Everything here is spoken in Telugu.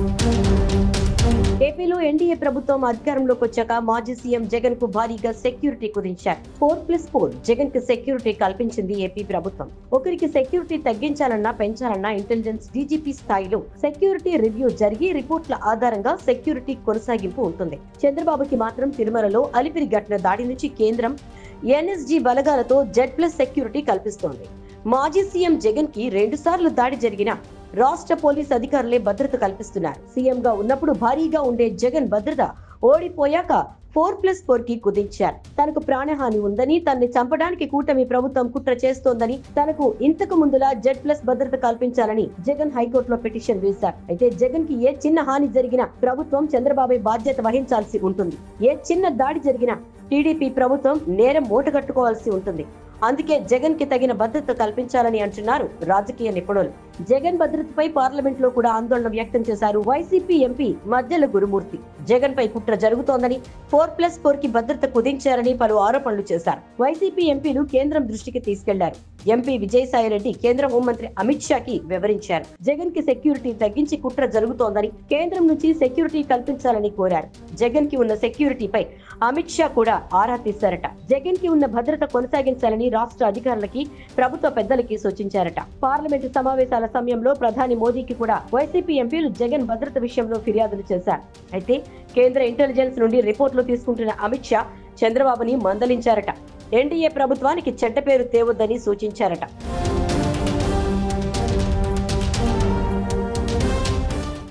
ఏపీలో ఎన్డీఏ ప్రభుత్వం అధికారంలోకి వచ్చాక మాజీ సీఎం జగన్ కు భారీగా సెక్యూరిటీ కుదించారు ఫోర్ ప్లస్ ఫోర్ జగన్ కి సెక్యూరిటీ కల్పించింది ఏపీ ప్రభుత్వం ఒకరికి సెక్యూరిటీ తగ్గించాలన్నా పెంచాలన్నా ఇంటెలిజెన్స్ డీజీపీ స్థాయిలో సెక్యూరిటీ రివ్యూ జరిగి రిపోర్ట్ల ఆధారంగా సెక్యూరిటీ కొనసాగింపు ఉంటుంది చంద్రబాబుకి మాత్రం తిరుమలలో అలిపిరి ఘటన దాడి నుంచి కేంద్రం ఎన్ఎస్జీ బలగాలతో జెడ్ ప్లస్ సెక్యూరిటీ కల్పిస్తోంది మాజీ సీఎం జగన్ కి రెండు సార్లు దాడి జరిగిన రాష్ట్ర పోలీస్ అధికారులే భద్రత కల్పిస్తున్నారు సీఎం గా ఉన్నప్పుడు భారీగా ఉండే జగన్ భద్రత ఓడిపోయాక ఫోర్ ప్లస్ ఫోర్ కి కుదించారు తనకు ప్రాణహాని ఉందని తనని చంపడానికి కూటమి ప్రభుత్వం కుట్ర చేస్తోందని తనకు ఇంతకు ముందులా జెడ్ ప్లస్ భద్రత కల్పించాలని జగన్ హైకోర్టులో పిటిషన్ వేశారు అయితే జగన్ కి ఏ చిన్న హాని జరిగినా ప్రభుత్వం చంద్రబాబు బాధ్యత వహించాల్సి ఉంటుంది ఏ చిన్న దాడి జరిగినా టీడీపీ ప్రభుత్వం నేరం మూటగట్టుకోవాల్సి ఉంటుంది అందుకే జగన్ కి తగిన భద్రత కల్పించాలని అంటున్నారు రాజకీయ నిపుణులు జగన్ భద్రతపై పార్లమెంట్ లో కూడా ఆందోళన వ్యక్తం చేశారు వైసీపీ ఎంపీ మద్దెల గురుమూర్తి జగన్ పై కుట్ర జరుగుతోందని ఫోర్ ప్లస్ ఫోర్ కి భద్రత కుదించారని పలు ఆరోపణలు చేశారు వైసీపీ ఎంపీలు కేంద్రం దృష్టికి తీసుకెళ్లారు ఎంపీ విజయసాయిరెడ్డి కేంద్ర హోంమంత్రి అమిత్ షాకి వివరించారు జగన్ కి సెక్యూరిటీ తగ్గించి కుట్ర జరుగుతోందని కేంద్రం నుంచి సెక్యూరిటీ కల్పించాలని కోరారు జగన్ కి ఉన్న సెక్యూరిటీపై అమిత్ షా కూడా ఆరా తీశారట జగన్ కి ఉన్న భద్రత కొనసాగించాలని రాష్ట్ర అధికారులకి ప్రభుత్వ పెద్దలకి సూచించారట పార్లమెంటు సమావేశాల సమయంలో ప్రధాని మోదీకి కూడా వైసీపీ ఎంపీలు జగన్ భద్రత విషయంలో ఫిర్యాదులు చేశారు అయితే కేంద్ర ఇంటెలిజెన్స్ నుండి రిపోర్టులు తీసుకుంటున్న అమిత్ షా చంద్రబాబుని మందలించారట ఎన్డీఏ ప్రభుత్వానికి చెడ్డ పేరు తేవద్దని సూచించారట